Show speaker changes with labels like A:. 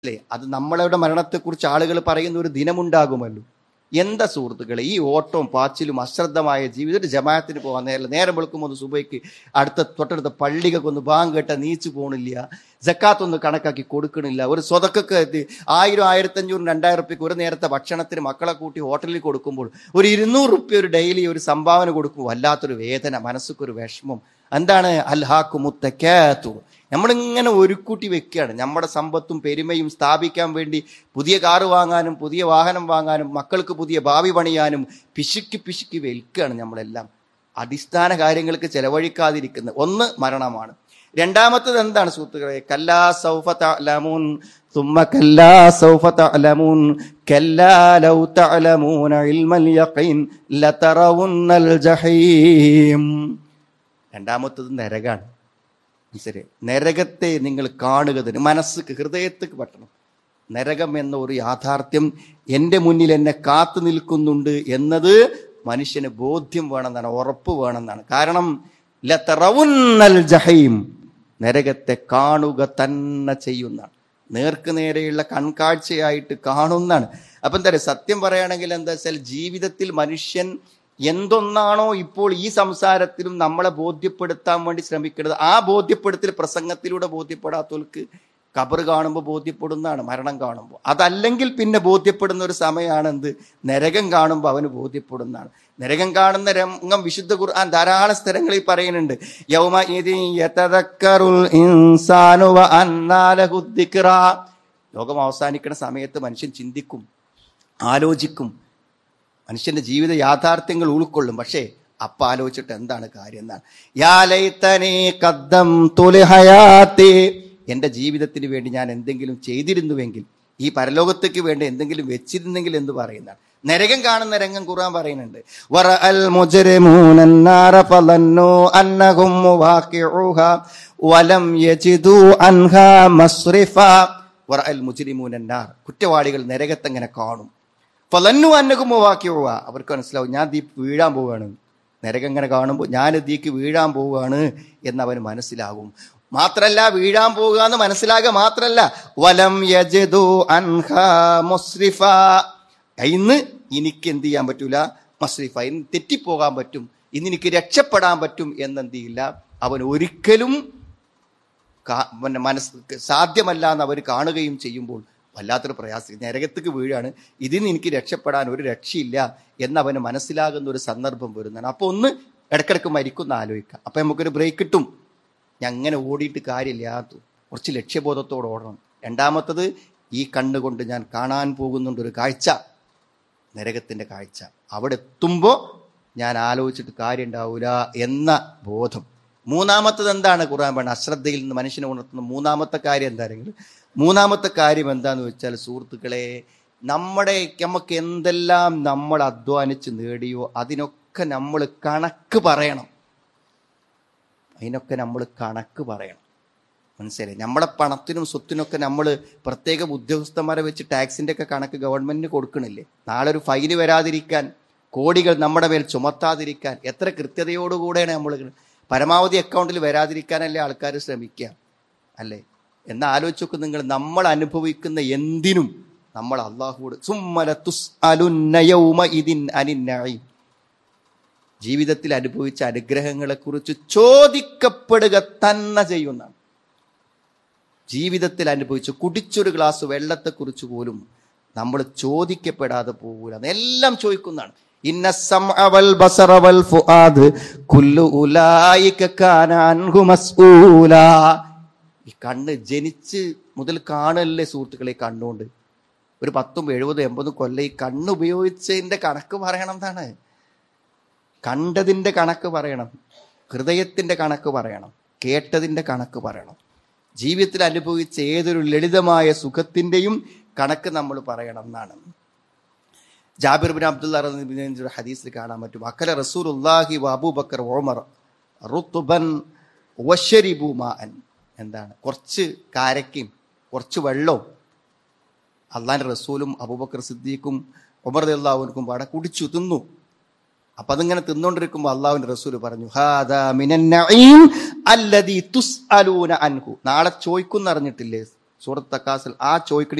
A: അല്ലേ അത് നമ്മളുടെ മരണത്തെക്കുറിച്ച് ആളുകൾ പറയുന്ന ഒരു ദിനമുണ്ടാകുമല്ലോ എന്താ സുഹൃത്തുക്കളെ ഈ ഓട്ടവും പാച്ചിലും അശ്രദ്ധമായ ജീവിതം ഒരു ജമാഅത്തിന് പോകാൻ നേരം നേരം വെളുക്കുമ്പോൾ ഒന്ന് സുബൈക്ക് അടുത്ത തൊട്ടടുത്ത പള്ളികൊക്കെ ഒന്ന് ബാങ്ക് കേട്ട നീച്ചു പോകണില്ല ജക്കാത്തൊന്ന് കണക്കാക്കി കൊടുക്കണില്ല ഒരു സ്വതക്കൊക്കെ എത്തി ആയിരം ആയിരത്തഞ്ഞൂറ് രണ്ടായിരം റുപ്യക്ക് ഒരു നേരത്തെ ഭക്ഷണത്തിന് മക്കളെ കൂട്ടി ഹോട്ടലിൽ കൊടുക്കുമ്പോൾ ഒരു ഇരുന്നൂറ് റുപ്യ ഒരു ഡെയിലി ഒരു സംഭാവന കൊടുക്കുമ്പോൾ വല്ലാത്തൊരു വേദന മനസ്സുക്കൊരു വിഷമം എന്താണ് അൽഹാക്കു മുത്തക്കാത്തു നമ്മളിങ്ങനെ ഒരുക്കൂട്ടി വെക്കുകയാണ് നമ്മുടെ സമ്പത്തും പെരുമയും സ്ഥാപിക്കാൻ വേണ്ടി പുതിയ കാറ് വാങ്ങാനും പുതിയ വാഹനം വാങ്ങാനും മക്കൾക്ക് പുതിയ ഭാവി പണിയാനും പിശുക്കി പിശുക്കി വെൽക്കുകയാണ് നമ്മളെല്ലാം അടിസ്ഥാന കാര്യങ്ങൾക്ക് ചെലവഴിക്കാതിരിക്കുന്നത് ഒന്ന് മരണമാണ് രണ്ടാമത്തത് എന്താണ് സുഹൃത്തുക്കളെ കല്ലാ സൗഫ തഅലമൂൻ ثم كلا سوف تعلمون كلا لو تعلمون علم اليقين لترون الجحيم രണ്ടാമത്തത് നരകാണ് ശരി നരകത്തെ നിങ്ങൾ കാണുക തന്നെ മനസ്സ് ഹൃദയത്തേക്ക് പറ്റണം നരകം എന്ന ഒരു യാഥാർത്ഥ്യം എൻ്റെ മുന്നിൽ എന്നെ കാത്തു നിൽക്കുന്നുണ്ട് എന്നത് മനുഷ്യന് ബോധ്യം വേണമെന്നാണ് ഉറപ്പ് വേണമെന്നാണ് കാരണം ലത്തറവുന്നൽ ജഹീം നരകത്തെ കാണുക തന്നെ ചെയ്യുന്നതാണ് നേർക്ക് നേരെയുള്ള കൺകാഴ്ചയായിട്ട് കാണുന്നതാണ് അപ്പം എന്താ പറയുക സത്യം പറയുകയാണെങ്കിൽ എന്താ വെച്ചാൽ ജീവിതത്തിൽ മനുഷ്യൻ എന്തൊന്നാണോ ഇപ്പോൾ ഈ സംസാരത്തിലും നമ്മളെ ബോധ്യപ്പെടുത്താൻ വേണ്ടി ശ്രമിക്കുന്നത് ആ ബോധ്യപ്പെടുത്തൽ പ്രസംഗത്തിലൂടെ ബോധ്യപ്പെടാത്തവർക്ക് കബർ കാണുമ്പോൾ ബോധ്യപ്പെടുന്നതാണ് മരണം കാണുമ്പോൾ അതല്ലെങ്കിൽ പിന്നെ ബോധ്യപ്പെടുന്ന ഒരു സമയമാണ് എന്ത് നരകം കാണുമ്പോൾ അവന് ബോധ്യപ്പെടുന്നതാണ് നരകം കാണുന്ന രംഗം വിശുദ്ധ ഖുർആൻ ധാരാളം സ്ഥലങ്ങളിൽ പറയുന്നുണ്ട് യൗമ ഇദിൻ യതദക്കറുൽ ഇൻസാനു വ അന്നാ ലഹു ദിക്റ. ലോകം അവസാനിക്കുന്ന സമയത്ത് മനുഷ്യൻ ചിന്തിക്കും ആലോചിക്കും മനുഷ്യന്റെ ജീവിത യാഥാർത്ഥ്യങ്ങൾ ഉൾക്കൊള്ളും പക്ഷേ അപ്പ ആലോചിച്ചിട്ട് എന്താണ് കാര്യം എന്നാണ് യാ ലൈതനീ ഖദ്ദംതു ലിഹയാത്തി. എന്റെ ജീവിതത്തിന് വേണ്ടി ഞാൻ എന്തെങ്കിലും ചെയ്തിരുന്നുവെങ്കിൽ ഈ പരലോകത്തേക്ക് വേണ്ടി എന്തെങ്കിലും വെച്ചിരുന്നെങ്കിൽ എന്ന് പറയുന്നതാണ് നരകം കാണുന്ന രംഗം ഖുർആൻ പറയുന്നുണ്ട് വറഅൽ മുജ്രിമൂന النار فظنوا أنهم مواقعوها ولم يجدوا عنها مصرفا വറഅൽ മുജ്രിമൂന النار കുറ്റവാളികൾ നരകത്തെങ്ങനെ കാണും ഫലന്നു അന്നകുമ്പോവാക്കിയോവ അവർക്ക് മനസ്സിലാവും ഞാൻ ദീ വീഴാൻ പോവുകയാണ് നരകം ഇങ്ങനെ കാണുമ്പോൾ ഞാൻ ദീക്ക് വീഴാൻ പോവുകയാണ് എന്ന് അവന് മനസ്സിലാകും മാത്രല്ല വീഴാൻ പോവുക എന്ന് മനസ്സിലാകുക മാത്രല്ല വലം യജദു അൻഹ മുസ്രിഫ ഇന്ന് എനിക്ക് എന്ത് ചെയ്യാൻ പറ്റൂല മസ്രിഫ ഇന്ന് തെറ്റിപ്പോകാൻ പറ്റും ഇന്ന് എനിക്ക് രക്ഷപ്പെടാൻ പറ്റും എന്നെന്ത് ചെയ്യില്ല അവൻ ഒരിക്കലും കാ- പിന്നെ മനസ്സ് സാധ്യമല്ല എന്ന് അവർ കാണുകയും ചെയ്യുമ്പോൾ വല്ലാത്തൊരു പ്രയാസം നരകത്തേക്ക് വീഴാണ് ഇതിൽ നിന്ന് എനിക്ക് രക്ഷപ്പെടാൻ ഒരു രക്ഷയില്ല എന്ന് അവന് മനസ്സിലാകുന്ന ഒരു സന്ദർഭം വരുന്നതാണ് അപ്പൊ ഒന്ന് ഇടക്കിടക്ക് മരിക്കുന്ന ആലോചിക്കാം അപ്പൊ നമുക്കൊരു ബ്രേക്ക് കിട്ടും ഞാൻ അങ്ങനെ ഓടിയിട്ട് കാര്യമില്ല കുറച്ച് ലക്ഷ്യബോധത്തോടെ ഓടണം രണ്ടാമത്തത് ഈ കണ്ണുകൊണ്ട് ഞാൻ കാണാൻ പോകുന്നുണ്ട് ഒരു കാഴ്ച നരകത്തിന്റെ കാഴ്ച അവിടെ എത്തുമ്പോൾ ഞാൻ ആലോചിച്ചിട്ട് കാര്യം ഉണ്ടാവൂല എന്ന ബോധം മൂന്നാമത്തത് എന്താണ് ഖുർആൻ പറയുന്നത് അശ്രദ്ധയിൽ നിന്ന് മനുഷ്യനെ ഉണർത്തുന്ന മൂന്നാമത്തെ കാര്യം എന്താണെങ്കിലും മൂന്നാമത്തെ കാര്യം എന്താന്ന് വെച്ചാൽ സുഹൃത്തുക്കളെ നമ്മുടെ നമുക്ക് എന്തെല്ലാം നമ്മൾ അധ്വാനിച്ച് നേടിയോ അതിനൊക്കെ നമ്മൾ കണക്ക് പറയണം അതിനൊക്കെ നമ്മൾ കണക്ക് പറയണം മനസ്സിലായി നമ്മളെ പണത്തിനും സ്വത്തിനൊക്കെ നമ്മൾ പ്രത്യേക ഉദ്യോഗസ്ഥന്മാരെ വെച്ച് ടാക്സിന്റെ ഒക്കെ കണക്ക് ഗവൺമെന്റിന് കൊടുക്കണില്ലേ നാളെ ഒരു ഫൈന് വരാതിരിക്കാൻ കോടികൾ നമ്മുടെ മേൽ ചുമത്താതിരിക്കാൻ എത്ര കൃത്യതയോടുകൂടെയാണ് നമ്മൾ പരമാവധി അക്കൗണ്ടിൽ വരാതിരിക്കാനല്ലേ ആൾക്കാർ ശ്രമിക്കുക അല്ലേ എന്ന് ആലോചിച്ച് നോക്ക് നിങ്ങൾ നമ്മൾ അനുഭവിക്കുന്ന എന്തിനും നമ്മൾ അള്ളാഹുവോട് സുമ്മല തുസ് അലുന്നയൗമ ഇതിൻ അനിന്നഴയും ജീവിതത്തിൽ അനുഭവിച്ച അനുഗ്രഹങ്ങളെക്കുറിച്ച് ചോദിക്കപ്പെടുക തന്നെ ചെയ്യുന്നതാണ് ജീവിതത്തിൽ അനുഭവിച്ചു കുടിച്ചൊരു ഗ്ലാസ് വെള്ളത്തെക്കുറിച്ച് പോലും നമ്മൾ ചോദിക്കപ്പെടാതെ പോകൂല എല്ലാം ചോദിക്കുന്നതാണ് ഇന്ന സമഅ വൽ ബസറ വൽ ഫുആദ് കുല്ലു ഉലായിക കാന അൻഹു മസ്ഊല ഈ കണ്ണ് ജനിച്ച് മുതൽ കാണല്ലേ സുഹൃത്തുക്കളെ ഈ കണ്ണുകൊണ്ട് ഒരു പത്തും എഴുപതും എൺപതും കൊല്ലം ഈ കണ്ണ് ഉപയോഗിച്ചതിന്റെ കണക്ക് പറയണം എന്താണ് കണ്ടതിന്റെ കണക്ക് പറയണം ഹൃദയത്തിന്റെ കണക്ക് പറയണം കേട്ടതിന്റെ കണക്ക് പറയണം ജീവിതത്തിൽ അനുഭവിച്ച ഏതൊരു ലളിതമായ സുഖത്തിന്റെയും കണക്ക് നമ്മൾ പറയണം എന്നാണ് ജാബിർ ബിൻ അബ്ദുള്ള ഹദീസിൽ കാണാൻ പറ്റും അക്കല റസൂൽ ഉല്ലാഹി അബൂബക്കർ ഓമർ റുത്തുബൻ വശരിബു മാൻ എന്താണ് കുറച്ച് കാരക്കും കുറച്ച് വെള്ളവും അള്ളാന്റെ റസൂലും അബൂബക്കർ സിദ്ദീഖും ഉമർ അള്ളാഹുവിനും പാടെ കുടിച്ചു തിന്നു അപ്പൊ അതിങ്ങനെ തിന്നോണ്ടിരിക്കുമ്പോ അള്ളാഹുവിന്റെ റസൂൽ പറഞ്ഞു "ഹാദാ മിനൻ നഈം അല്ലദീ തുസ്അലൂന അൻഹു നാളെ ചോദിക്കും അറിഞ്ഞിട്ടില്ലേ സൂറത്ത് തക്കാസിൽ ആ ചോയ്ക്കടി